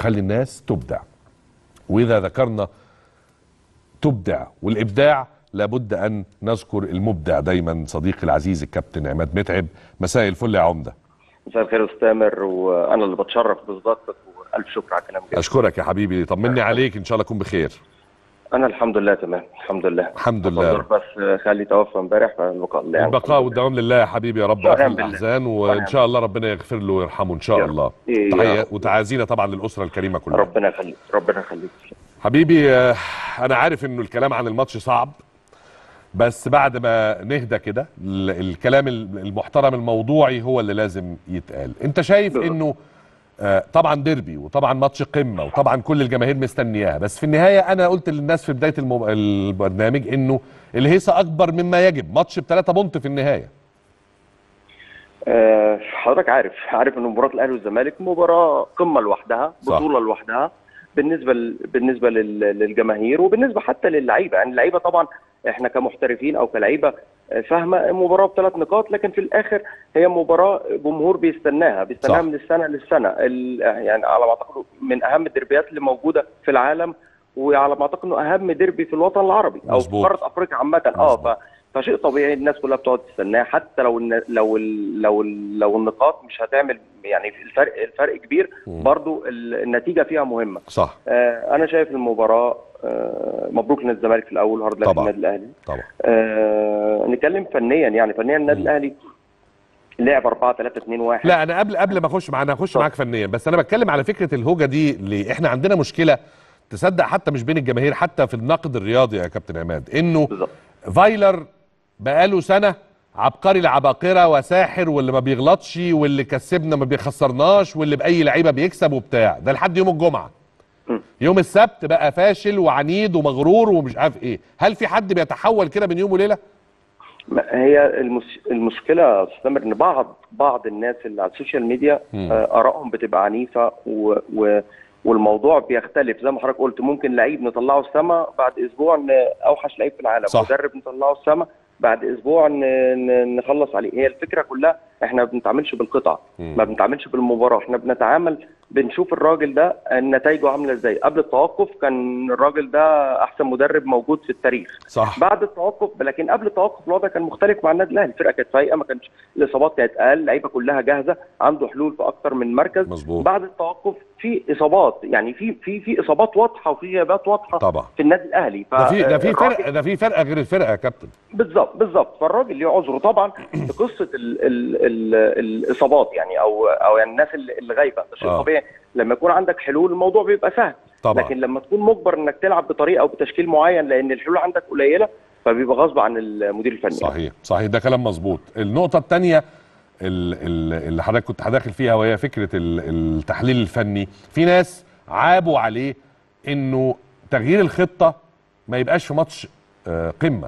خلي الناس تبدع واذا ذكرنا تبدع والابداع لابد ان نذكر المبدع دايما صديقي العزيز الكابتن عماد متعب مساء الفل يا عمده مساء الخير يا استاذ تامر وانا اللي بتشرف باصداقتك والف شكر على الكلام ده اشكرك يا حبيبي طمني عليك ان شاء الله تكون بخير انا الحمد لله تمام الحمد لله الحمد لله أقدر بس خالي توفى امبارح فالبقاء لله يعني البقاء والدوام لله يا حبيبي يا رب ونعم اخر بالله. الاحزان وان ونعم. شاء الله ربنا يغفر له ويرحمه ان شاء يا رب. الله إيه يا تحية رب. وتعازينا طبعا للاسره الكريمه كلها ربنا يخليك ربنا يخليك حبيبي آه، انا عارف انه الكلام عن الماتش صعب بس بعد ما نهدى كده ال- الكلام المحترم الموضوعي هو اللي لازم يتقال انت شايف بالظبط. انه آه، طبعا ديربي وطبعا ماتش قمه وطبعا كل الجماهير مستنياها بس في النهايه انا قلت للناس في بدايه المب... البرنامج انه الهيصه اكبر مما يجب ماتش بثلاثة بونت في النهايه آه، حضرتك عارف عارف ان مباراه الاهلي والزمالك مباراه قمه لوحدها صح. بطوله لوحدها بالنسبه ل... بالنسبه لل... للجماهير وبالنسبه حتى للعيبه يعني اللعيبه طبعا احنا كمحترفين او كلعيبه آه، فاهمه المباراه بثلاث نقاط لكن في الاخر هي مباراه جمهور بيستناها بيستناها صح. من السنه للسنه ال... يعني على ما اعتقد من اهم الدربيات اللي موجوده في العالم وعلى ما اعتقد انه اهم ديربي في الوطن العربي او في مظبوط. قاره افريقيا عامه اه مظبوط. ف... فشيء طبيعي الناس كلها بتقعد تستناه حتى لو الن- لو ال- لو ال- لو النقاط مش هتعمل يعني الفرق الفرق كبير مم. برضو ال- النتيجه فيها مهمه صح آه انا شايف المباراه آه مبروك للنادي الزمالك في الاول وهارد لك طبعا. للنادي الاهلي طبعا آه نتكلم فنيا يعني فنيا النادي مم. الاهلي لعب 4 3 2 1 لا انا قبل قبل ما اخش معانا هخش معاك فنيا بس انا بتكلم على فكره الهوجه دي ليه احنا عندنا مشكله تصدق حتى مش بين الجماهير حتى في النقد الرياضي يا كابتن عماد انه بالظبط فايلر بقاله سنه عبقري العباقره وساحر واللي ما بيغلطش واللي كسبنا ما بيخسرناش واللي باي لعيبه بيكسب وبتاع ده لحد يوم الجمعه م. يوم السبت بقى فاشل وعنيد ومغرور ومش عارف ايه هل في حد بيتحول كده من يوم وليله ما هي المس... المشكله يا استاذ تامر ان بعض بعض الناس اللي على السوشيال ميديا مم. آه، ارائهم بتبقى عنيفه و... و... والموضوع بيختلف زي ما حضرتك قلت ممكن لعيب نطلعه السما بعد اسبوع ان اوحش لعيب في العالم صح. مدرب نطلعه السما بعد اسبوع ن... ن... نخلص عليه هي الفكره كلها احنا ما بنتعاملش بالقطع مم. ما بنتعاملش بالمباراه احنا بنتعامل بنشوف الراجل ده نتائجه عامله ازاي قبل التوقف كان الراجل ده احسن مدرب موجود في التاريخ صح بعد التوقف لكن قبل التوقف الوضع كان مختلف مع النادي الاهلي الفرقه كانت فايقه ما كانش الاصابات كانت اقل اللعيبه كلها جاهزه عنده حلول في اكتر من مركز مظبوط بعد التوقف في اصابات يعني في في في اصابات واضحه وفي غيابات واضحه طبعا في النادي الاهلي ف- ده في ده في الراجل- فرقه ده في فرقه غير الفرقه يا كابتن بالظبط بالظبط فالراجل ليه عذره طبعا في قصه ال ال ال الاصابات يعني او او يعني الناس اللي اللي غايبه ده شيء آه. طبيعي لما يكون عندك حلول الموضوع بيبقى سهل طبعا لكن لما تكون مجبر انك تلعب بطريقه او بتشكيل معين لان الحلول عندك قليله فبيبقى غصب عن المدير الفني صحيح صحيح ده كلام مظبوط النقطة الثانية اللي حضرتك كنت هداخل فيها وهي فكرة ال- التحليل الفني في ناس عابوا عليه انه تغيير الخطة ما يبقاش في ماتش آه، قمة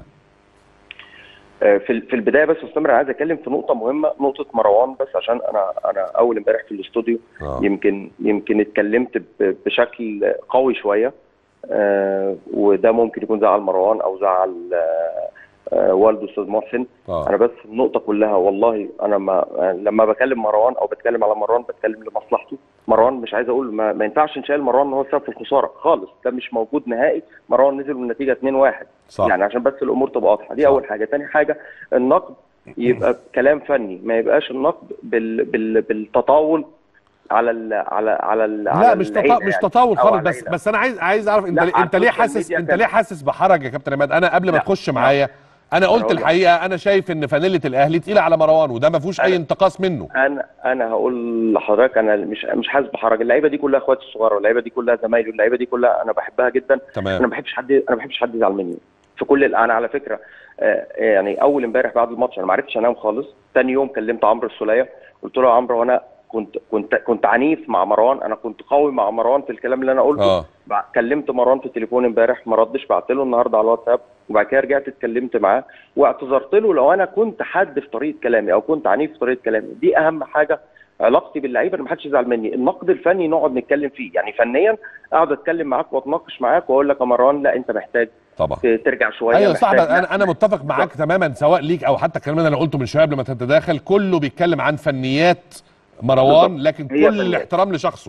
آه، في في البدايه بس استمر عايز اتكلم في نقطه مهمه نقطه مروان بس عشان انا انا اول امبارح في الاستوديو آه. يمكن يمكن اتكلمت ب- بشكل قوي شويه آه، وده ممكن يكون زعل مروان او زعل آه، آه، والده استاذ محسن اه انا بس النقطه كلها والله انا ما لما بكلم مروان او بتكلم على مروان بتكلم لمصلحته مروان مش عايز اقول ما, ما ينفعش نشيل مروان ان هو السبب في الخساره خالص ده مش موجود نهائي مروان نزل من النتيجه 2-1 صح يعني عشان بس الامور تبقى واضحه دي صح. اول حاجه تاني حاجه النقد يبقى كلام فني ما يبقاش النقد بال بال بالتطاول على ال على على ال لا على مش العيلة تطاول مش يعني، تطاول أو خالص على بس العيلة. بس انا عايز عايز اعرف انت لا، ليه على انت ليه السوشيال حاسس ميديا انت كان- ليه حاسس بحرج يا كابتن عماد انا قبل ما لا. تخش معايا انا قلت هقول لك. الحقيقه انا شايف ان فانيله الاهلي تقيله على مروان وده ما فيهوش اي أنا- انتقاص منه انا انا هقول لحضرتك انا مش مش حاسس بحرج اللعيبه دي كلها اخواتي الصغار واللعيبه دي كلها زمايلي واللعيبه دي كلها انا بحبها جدا انا تمام ما بحبش حد انا ما بحبش حد يزعل مني في كل ال- انا على فكره آه، يعني اول امبارح بعد الماتش انا ما عرفتش انام خالص تاني يوم كلمت عمرو السوليه قلت له يا عمرو وانا كنت كنت كنت عنيف مع مروان انا كنت قوي مع مروان في الكلام اللي انا قلته اه بع- كلمت مروان في التليفون امبارح ما ردش بعت له النهارده على الواتساب وبعد كده رجعت اتكلمت معاه واعتذرت له لو انا كنت حد في طريقه كلامي او كنت عنيف في طريقه كلامي دي اهم حاجه علاقتي باللعيبه ان ما حدش يزعل مني النقد الفني نقعد نتكلم فيه يعني فنيا اقعد اتكلم معاك واتناقش معاك واقول لك يا مروان لا انت محتاج طبعا ت- ترجع شويه ايوه صح محتاج لا، انا انا متفق معاك تماما سواء ليك او حتى الكلام اللي انا قلته من شويه قبل ما تتداخل كله بيتكلم عن فنيات مروان بالظبط. لكن هي كل فنيات. الاحترام لشخصه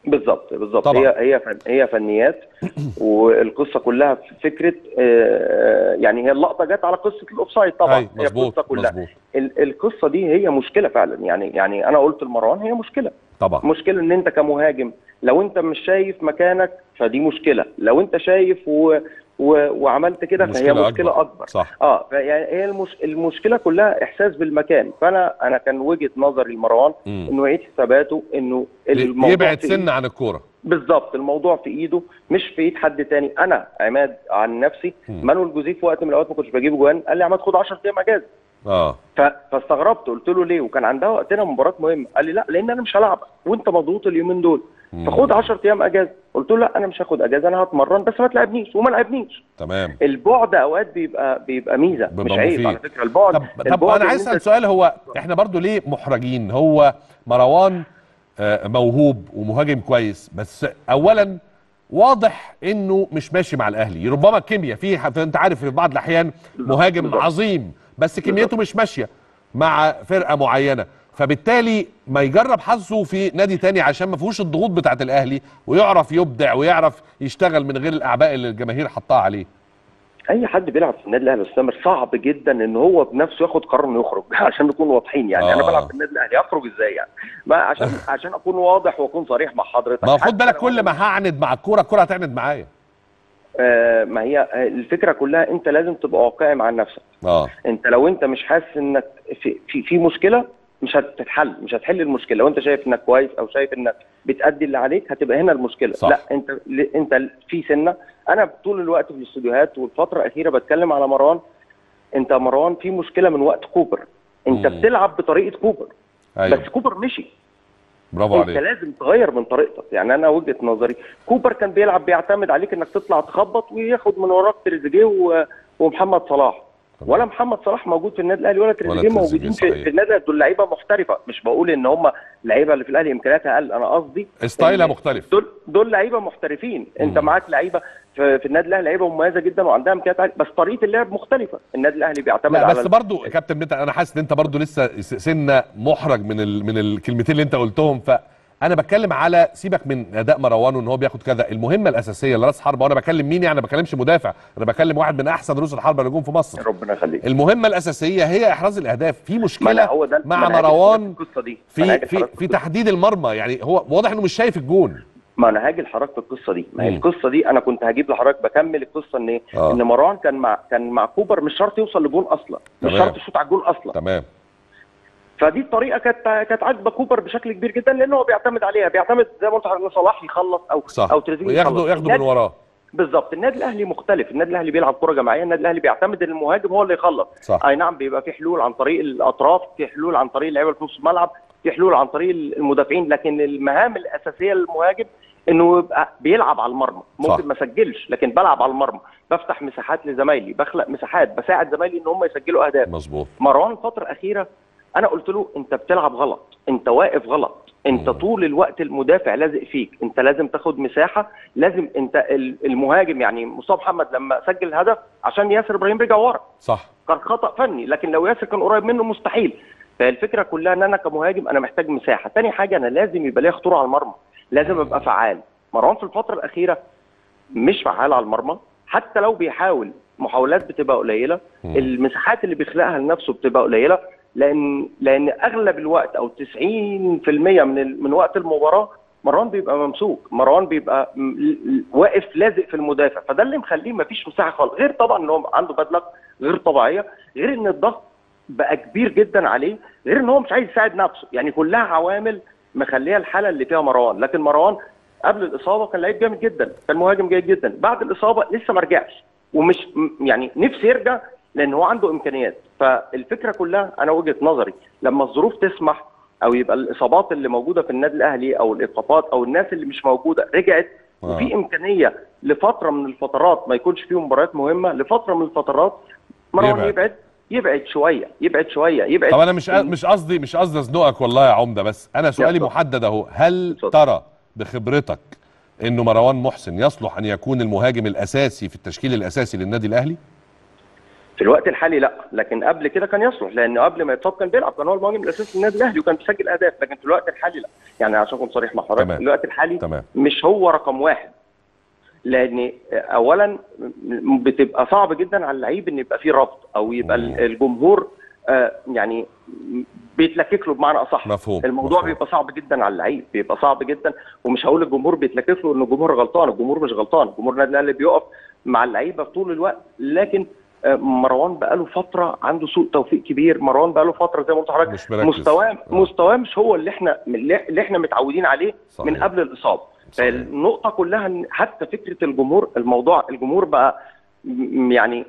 بالظبط بالظبط طبعا. هي هي فن هي فنيات والقصه كلها في فكره آه، يعني هي اللقطه جت على قصه الاوفسايد طبعا أي، هي مظبوط القصه كلها مظبوط ال- القصه دي هي مشكله فعلا يعني يعني انا قلت لمروان هي مشكله طبعا مشكله ان انت كمهاجم لو انت مش شايف مكانك فدي مشكله لو انت شايف و... و... وعملت كده فهي مشكلة مشكله أكبر. اكبر صح اه يعني هي المش... المشكله كلها احساس بالمكان فانا انا كان وجهه نظري لمروان مم. انه يعيد حساباته انه الموضوع يبعد في سن عن الكوره بالظبط الموضوع في ايده مش في ايد حد تاني انا عماد عن نفسي مم. مانويل جوزيه في وقت من الاوقات ما كنتش بجيب جوان قال لي عماد خد 10 ايام اجازه اه ف... فاستغربت قلت له ليه وكان عندها وقتنا مباراه مهمه قال لي لا لان انا مش هلعب وانت مضغوط اليومين دول مم. فخد 10 ايام اجازه قلت له لا انا مش هاخد اجازه انا هتمرن بس ما تلعبنيش وما لعبنيش تمام البعد اوقات بيبقى بيبقى ميزه بيبقى مش عيب مفيد. على فكره البعد طب طب البعد انا إن عايز أنت- اسال سؤال هو احنا برضو ليه محرجين هو مروان آه، موهوب ومهاجم كويس بس اولا واضح انه مش ماشي مع الاهلي ربما الكيمياء في ح- انت عارف في بعض الاحيان مهاجم بالظبط. عظيم بس كميته مش ماشيه مع فرقه معينه فبالتالي ما يجرب حظه في نادي تاني عشان ما فيهوش الضغوط بتاعت الاهلي ويعرف يبدع ويعرف يشتغل من غير الاعباء اللي الجماهير حطها عليه اي حد بيلعب في النادي الاهلي والسمر صعب جدا ان هو بنفسه ياخد قرار انه يخرج عشان نكون واضحين يعني آه. انا بلعب في النادي الاهلي اخرج ازاي يعني ما عشان عشان اكون واضح واكون صريح مع حضرتك ما هو خد حتى بالك لو كل أنا- ما هعند مع الكوره الكوره هتعند معايا آه ما هي آه، الفكره كلها انت لازم تبقى واقعي مع نفسك اه انت لو انت مش حاسس انك في في, في مشكله مش هتتحل مش هتحل المشكله لو انت شايف انك كويس او شايف انك بتأدي اللي عليك هتبقى هنا المشكله صح. لا انت ل- انت في سنه انا طول الوقت في الاستوديوهات والفتره الاخيره بتكلم على مروان انت يا مروان في مشكله من وقت كوبر انت مم. بتلعب بطريقه كوبر ايوه بس كوبر مشي برافو انت عليك لازم تغير من طريقتك يعني انا وجهه نظري كوبر كان بيلعب بيعتمد عليك انك تطلع تخبط وياخد من وراك تريزيجيه و- ومحمد صلاح ولا محمد صلاح موجود في النادي الاهلي ولا تريزيجيه تريزيجيه، موجودين في, صحيح. في النادي الأهلي. دول لعيبه محترفه مش بقول ان هم لعيبه اللي في الاهلي امكانياتها اقل انا قصدي ستايلها إن مختلف دول دول لعيبه محترفين انت مم. معاك لعيبه في, في النادي الاهلي لعيبه مميزه جدا وعندها امكانيات عالية، بس طريقه اللعب مختلفه النادي الاهلي بيعتمد لا على بس برضو يا كابتن متى انا حاسس ان انت برضو لسه س- سنه محرج من ال... من الكلمتين اللي انت قلتهم فانا بتكلم على سيبك من اداء مروان وان هو بياخد كذا المهمه الاساسيه لراس حربه وانا بكلم مين يعني ما بكلمش مدافع انا بكلم واحد من احسن رؤوس الحربه اللي جم في مصر ربنا يخليك المهمه الاساسيه هي احراز الاهداف في ما أنا مشكله هو ده مع ما أنا هاجي مروان في القصه دي ما في أنا هاجي في لحضرتك في تحديد المرمى يعني هو واضح انه مش شايف الجون ما انا هاجي لحضرتك في القصه دي ما هي مم. القصه دي انا كنت هجيب لحضرتك بكمل القصه ان ايه آه. ان مروان كان مع كان مع كوبر مش شرط يوصل لجون اصلا مش تمام. شرط يشوط على الجون اصلا تمام فدي الطريقه كانت كانت عاجبه كوبر بشكل كبير جدا لان هو بيعتمد عليها بيعتمد زي ما قلت لحضرتك ان صلاح يخلص او صح او تريزيجيه وياخدوا يخلص. ياخدوا من النادي- وراه بالظبط النادي الاهلي مختلف النادي الاهلي بيلعب كره جماعيه النادي الاهلي بيعتمد ان المهاجم هو اللي يخلص صح اي نعم بيبقى في حلول عن طريق الاطراف في حلول عن طريق اللعيبه في نص الملعب في حلول عن طريق المدافعين لكن المهام الاساسيه للمهاجم انه يبقى بيلعب على المرمى ممكن صح. ما اسجلش لكن بلعب على المرمى بفتح مساحات لزمايلي بخلق مساحات بساعد زمايلي ان هم يسجلوا اهداف مظبوط مروان الفتره الاخيره انا قلت له انت بتلعب غلط انت واقف غلط انت مم. طول الوقت المدافع لازق فيك انت لازم تاخد مساحه لازم انت ال- المهاجم يعني مصطفى محمد لما سجل الهدف عشان ياسر ابراهيم رجع ورا صح كان خطا فني لكن لو ياسر كان قريب منه مستحيل فالفكره كلها ان انا كمهاجم انا محتاج مساحه تاني حاجه انا لازم يبقى ليا خطوره على المرمى لازم ابقى فعال مروان في الفتره الاخيره مش فعال على المرمى حتى لو بيحاول محاولات بتبقى قليله مم. المساحات اللي بيخلقها لنفسه بتبقى قليله لان لان اغلب الوقت او 90% من ال- من وقت المباراه مروان بيبقى ممسوك مروان بيبقى م- ل- واقف لازق في المدافع فده اللي مخليه مفيش مساحه خالص غير طبعا ان هو عنده بدلك غير طبيعيه غير ان الضغط بقى كبير جدا عليه غير ان هو مش عايز يساعد نفسه يعني كلها عوامل مخليها الحاله اللي فيها مروان لكن مروان قبل الاصابه كان لعيب جامد جدا كان مهاجم جيد جدا بعد الاصابه لسه ما رجعش ومش م- يعني نفسه يرجع لان هو عنده امكانيات فالفكره كلها انا وجهه نظري لما الظروف تسمح او يبقى الاصابات اللي موجوده في النادي الاهلي او الايقافات او الناس اللي مش موجوده رجعت آه. وفي امكانيه لفتره من الفترات ما يكونش فيه مباريات مهمه لفتره من الفترات مروان يبعد. يبعد يبعد شويه يبعد شويه يبعد طب انا مش مش قصدي مش قصدي ازنقك والله يا عمده بس انا سؤالي اتفضل. محدد اهو هل اتفضل. ترى بخبرتك انه مروان محسن يصلح ان يكون المهاجم الاساسي في التشكيل الاساسي للنادي الاهلي في الوقت الحالي لا لكن قبل كده كان يصلح لان قبل ما يتصاب كان بيلعب كان هو المهاجم الاساسي للنادي الاهلي وكان بيسجل اهداف لكن في الوقت الحالي لا يعني عشان اكون صريح مع حضرتك تمام. في الوقت الحالي تمام مش هو رقم واحد لان اولا بتبقى صعب جدا على اللعيب ان يبقى فيه رفض او يبقى مم. الجمهور آه، يعني بيتلكك له بمعنى اصح مفهوم الموضوع مفهوم. بيبقى صعب جدا على اللعيب بيبقى صعب جدا ومش هقول الجمهور بيتلكك له ان الجمهور غلطان الجمهور مش غلطان الجمهور النادي الاهلي بيقف مع اللعيبه طول الوقت لكن آه، مروان بقاله فتره عنده سوء توفيق كبير مروان بقاله فتره زي ما قلت لحضرتك مش مركز مستواه آه. مستواه مش هو اللي احنا اللي احنا متعودين عليه صحيح. من قبل الاصابه صحيح. فالنقطه كلها ان حتى فكره الجمهور الموضوع الجمهور بقى م- يعني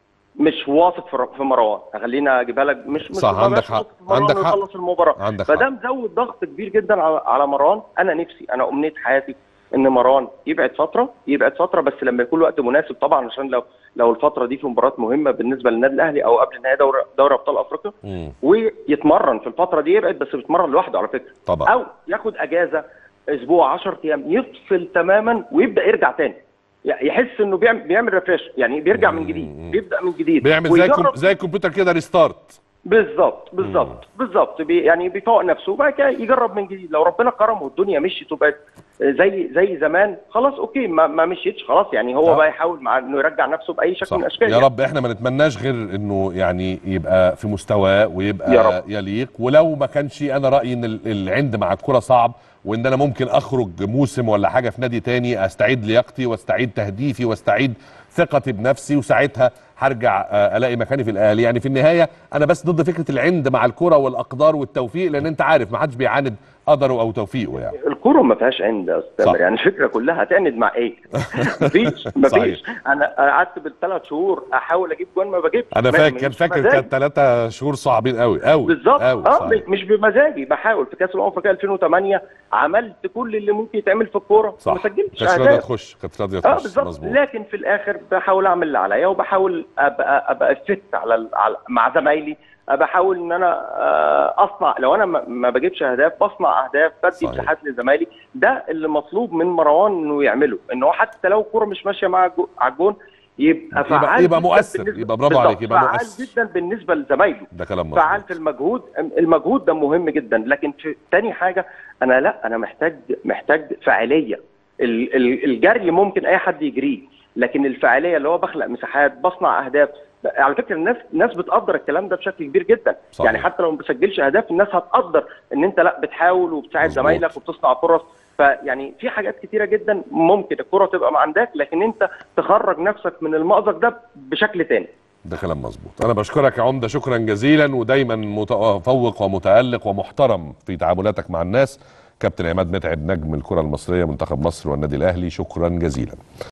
مش واثق في في مروان خلينا اجيبها لك مش مش صح، ما عندك بقاش حق. واثق في مروان عندك حق. ويخلص المباراه عندك حق فده مزود ضغط كبير جدا على على مروان انا نفسي انا امنيه حياتي ان مروان يبعد فتره يبعد فتره بس لما يكون الوقت مناسب طبعا عشان لو لو الفتره دي في مباراه مهمه بالنسبه للنادي الاهلي او قبل نهائي دوري دوري ابطال افريقيا مم. ويتمرن في الفتره دي يبعد بس بيتمرن لوحده على فكره طبعا او ياخد اجازه اسبوع 10 ايام يفصل تماما ويبدا يرجع تاني ي- يحس انه بيعمل بيعمل ريفريش يعني بيرجع من مم. جديد بيبدا من جديد بيعمل زي ويجرب- كم... زي الكمبيوتر كده ريستارت بالظبط بالظبط بالظبط بي يعني بيفوق نفسه وبعد كده يجرب من جديد لو ربنا كرمه والدنيا مشيت وبقت زي زي زمان خلاص اوكي ما, ما مشيتش خلاص يعني هو آه. بقى يحاول مع انه يرجع نفسه باي شكل صح من الاشكال يا رب احنا ما نتمناش غير انه يعني يبقى في مستواه ويبقى يا رب. يليق ولو ما كانش انا رايي ان ال- العند مع الكره صعب وان انا ممكن اخرج موسم ولا حاجه في نادي تاني استعيد لياقتي واستعيد تهديفي واستعيد ثقتي بنفسي وساعتها هرجع آه، الاقي مكاني في الاهلي يعني في النهايه انا بس ضد فكره العند مع الكره والاقدار والتوفيق لان انت عارف ما حدش بيعاند قدره او توفيقه يعني الكوره ما فيهاش عند يا استاذ صح. تامر، يعني الفكره كلها هتعند مع ايه؟ مفيش مفيش انا قعدت بالثلاث شهور احاول اجيب جوان ما بجيبش انا ما- فاكر مش فاكر بمزاجي. كان ثلاثة شهور صعبين قوي قوي بالظبط قوي اه صحيح. مش بمزاجي بحاول في كاس الامم الافريقيه 2008 عملت كل اللي ممكن يتعمل في الكوره صح وما سجلتش كانت راضيه اهداف تخش كانت راضيه اه تخش بالظبط مظبوط لكن في الاخر بحاول اعمل اللي عليا وبحاول ابقى ابقى فت على, ال- على مع زمايلي بحاول ان انا آه، اصنع لو انا ما ما بجيبش اهداف بصنع اهداف بدي صحيح. مساحات لزمايلي ده اللي مطلوب من مروان انه يعمله ان هو حتى لو الكوره مش ماشيه مع الجو- على الجون يبقى يبقى- فعال يبقى جداً مؤثر، بالنسبة- يبقى برافو بالظبط، عليك، يبقى فعال مؤثر. جدا بالنسبه لزمايله ده كلام مظبوط فعال في المجهود المجهود ده مهم جدا لكن في تاني حاجه انا لا انا محتاج محتاج فاعليه ال- ال- الجري ممكن اي حد يجريه لكن الفاعليه اللي هو بخلق مساحات بصنع اهداف على فكره الناس الناس بتقدر الكلام ده بشكل كبير جدا صحيح. يعني حتى لو ما بتسجلش اهداف الناس هتقدر ان انت لا بتحاول وبتساعد مظبوط. زمايلك وبتصنع فرص فيعني في حاجات كتيره جدا ممكن الكره تبقى ما عندك لكن انت تخرج نفسك من المأزق ده بشكل تاني ده كلام مظبوط انا بشكرك يا عمده شكرا جزيلا ودايما متفوق ومتالق ومحترم في تعاملاتك مع الناس كابتن عماد متعب نجم الكره المصريه منتخب مصر والنادي الاهلي شكرا جزيلا